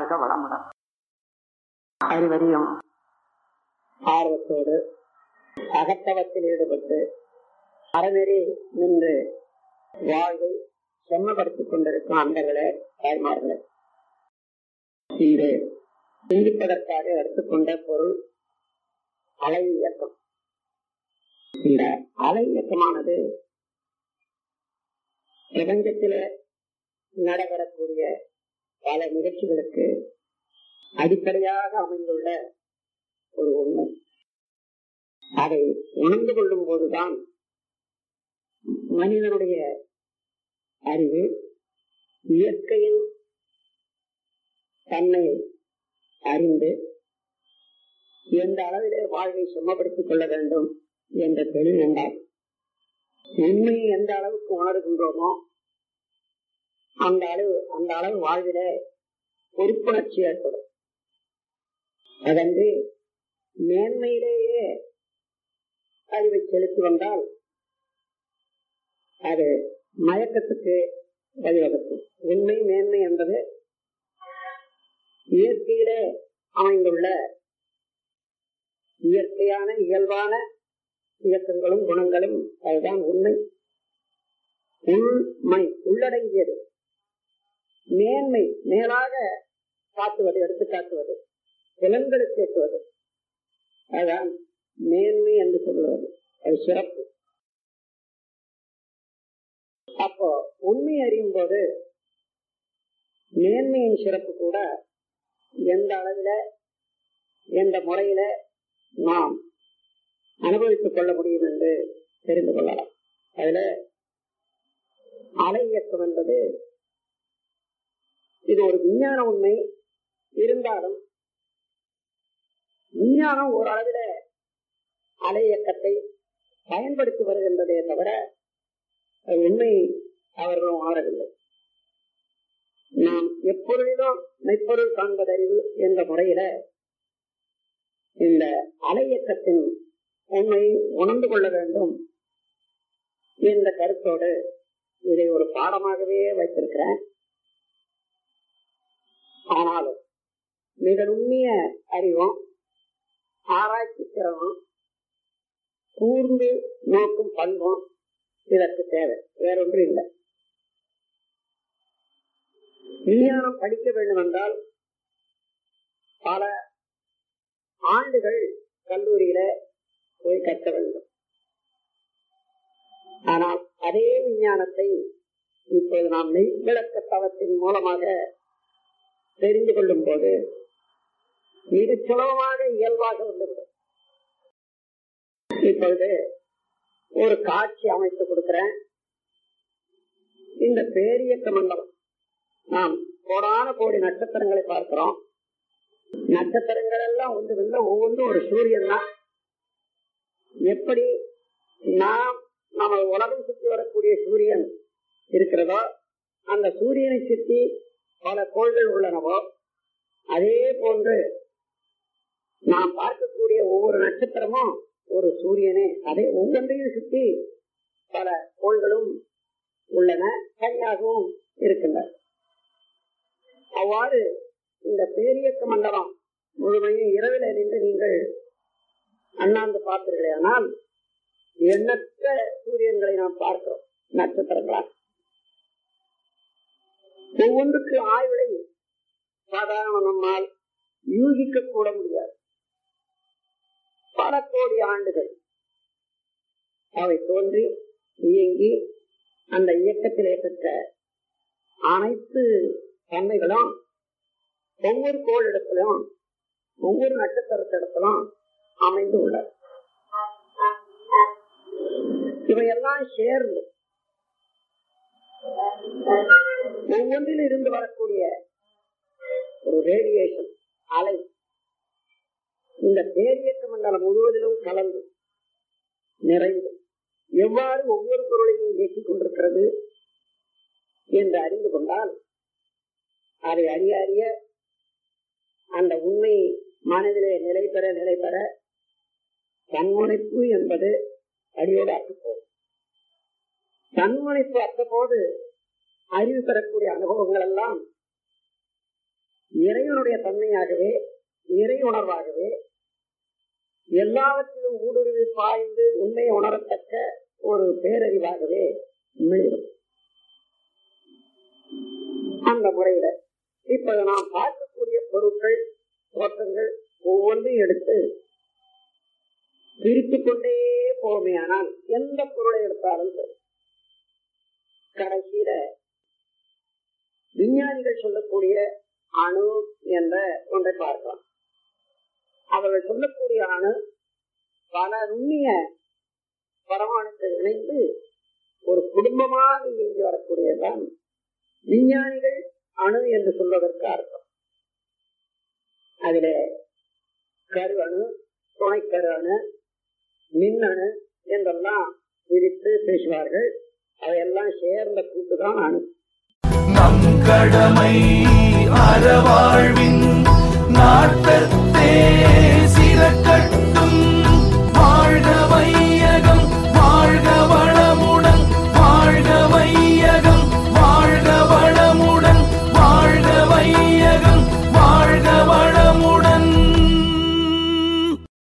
வாழ்க வளமுடன் அறிவறியும் ஆர்வத்தோடு அகத்தவத்தில் ஈடுபட்டு அறநெறி நின்று வாழ்வை செம்மப்படுத்திக் கொண்டிருக்கும் அன்பர்களே தாய்மார்களே இன்று சிந்திப்பதற்காக எடுத்துக்கொண்ட பொருள் அலை இயக்கம் இந்த அலை இயக்கமானது பிரபஞ்சத்தில நடைபெறக்கூடிய பல நிகழ்ச்சிகளுக்கு அடிப்படையாக அமைந்துள்ள ஒரு உண்மை அதை உணர்ந்து கொள்ளும் போதுதான் மனிதனுடைய அறிவு இயற்கையின் தன்மையை அறிந்து எந்த அளவிலே வாழ்வை செம்மப்படுத்திக் கொள்ள வேண்டும் என்ற தெளிவு உண்டால் உண்மையை எந்த அளவுக்கு உணர்கின்றோமோ அந்த அளவு அந்த அளவு வாழ்விலே பொறுப்புணர்ச்சி ஏற்படும் அதன்றி மேன்மையிலேயே அறிவை செலுத்தி வந்தால் அது மயக்கத்துக்கு வழிவகுக்கும் உண்மை மேன்மை என்பது இயற்கையிலே அமைந்துள்ள இயற்கையான இயல்பான இயக்கங்களும் குணங்களும் அதுதான் உண்மை உள்மை உள்ளடங்கியது மேன்மை மேலாக காட்டுவது எடுத்து காட்டுவது புலன்களுக்கு எட்டுவது அதுதான் மேன்மை என்று சொல்லுவது அது சிறப்பு அப்போ உண்மை அறியும் போது மேன்மையின் சிறப்பு கூட எந்த அளவில எந்த முறையில நாம் அனுபவித்துக் கொள்ள முடியும் என்று தெரிந்து கொள்ளலாம் அதுல அலை இயக்கம் என்பது இது ஒரு விஞ்ஞான உண்மை இருந்தாலும் விஞ்ஞானம் ஓரளவில அலை இயக்கத்தை பயன்படுத்தி வருகின்றதே தவிர அது உண்மை அவர்கள் உணரவில்லை நாம் எப்பொருளிலும் மெய்ப்பொருள் காண்பதறிவு என்ற முறையில இந்த அலை இயக்கத்தின் உண்மையை உணர்ந்து கொள்ள வேண்டும் என்ற கருத்தோடு இதை ஒரு பாடமாகவே வைத்திருக்கிறேன் ஆனாலும் மிக நுண்ணிய அறிவும் ஆராய்ச்சி திறனும் கூர்ந்து நோக்கும் பண்பும் இதற்கு தேவை வேறொன்று இல்லை விஞ்ஞானம் படிக்க வேண்டும் என்றால் பல ஆண்டுகள் கல்லூரியில போய் கற்க வேண்டும் ஆனால் அதே விஞ்ஞானத்தை இப்போது நாம் மெய் விளக்க தவத்தின் மூலமாக தெரிந்து கொள்ளும் போது மிக சுலபமாக இயல்பாக வந்துவிடும் இப்பொழுது ஒரு காட்சி அமைத்து கொடுக்கிறேன் இந்த பேரியக்க மண்டலம் நாம் கோடான கோடி நட்சத்திரங்களை பார்க்கிறோம் நட்சத்திரங்கள் எல்லாம் ஒன்று இல்லை ஒவ்வொன்றும் ஒரு சூரியன் தான் எப்படி நாம் நம்ம உலகம் சுற்றி வரக்கூடிய சூரியன் இருக்கிறதோ அந்த சூரியனை சுற்றி பல கோள்கள் உள்ளனவோ அதே போன்று நாம் பார்க்கக்கூடிய ஒவ்வொரு நட்சத்திரமும் ஒரு சூரியனே அதே ஒவ்வொன்றையும் சுற்றி பல கோள்களும் உள்ளன தனியாகவும் இருக்கின்றன அவ்வாறு இந்த பேரியக்க மண்டலம் முழுமையும் இரவில் நின்று நீங்கள் அண்ணாந்து பார்த்தீர்களே ஆனால் எண்ணற்ற சூரியன்களை நாம் பார்க்கிறோம் நட்சத்திரங்களாக ஒவ்வொன்றுக்கு ஆய்வுகளை சாதாரண நம்மால் யூகிக்க கூட முடியாது பல கோடி ஆண்டுகள் அவை தோன்றி இயங்கி அந்த இயக்கத்தில் ஏற்பட்ட அனைத்து தன்மைகளும் ஒவ்வொரு கோளிடத்திலும் ஒவ்வொரு நட்சத்திரத்திடத்திலும் அமைந்து உள்ளது இவையெல்லாம் சேர்ந்து ஒவ்வொன்றில் இருந்து வரக்கூடிய ஒரு ரேடியேஷன் அலை இந்த பேரியக்க மண்டலம் முழுவதிலும் கலந்து நிறைந்து எவ்வாறு ஒவ்வொரு பொருளையும் இயக்கிக் கொண்டிருக்கிறது என்று அறிந்து கொண்டால் அதை அறிய அறிய அந்த உண்மை மனதிலே நிலை பெற நிலை பெற தன்முனைப்பு என்பது அடியோடு அற்றுப்போம் தன்முனைப்பு அற்ற போது அறிவு பெறக்கூடிய அனுபவங்கள் எல்லாம் இறைவனுடைய தன்மையாகவே இறை உணர்வாகவே எல்லாவற்றிலும் ஊடுருவி பாய்ந்து உண்மையை உணரத்தக்க ஒரு பேரறிவாகவே மிளிரும் அந்த முறையில இப்ப நாம் பார்க்கக்கூடிய பொருட்கள் தோற்றங்கள் ஒவ்வொன்றையும் எடுத்து பிரித்துக் கொண்டே போமே ஆனால் எந்த பொருளை எடுத்தாலும் சரி கடைசியில விஞ்ஞானிகள் சொல்லக்கூடிய அணு என்ற ஒன்றை பார்க்கலாம் அவர்கள் சொல்லக்கூடிய அணு பல நுண்ணிய பரமாணுக்கள் இணைந்து ஒரு குடும்பமாக இயங்கி வரக்கூடியதுதான் விஞ்ஞானிகள் அணு என்று சொல்வதற்கு அர்த்தம் அதிலே கரு அணு துணைக்கரு அணு மின்னணு என்றெல்லாம் பிரித்து பேசுவார்கள் அவையெல்லாம் சேர்ந்த கூட்டுதான் அணு நம் கடமை அறவாழ்வின் நாட்டத்தே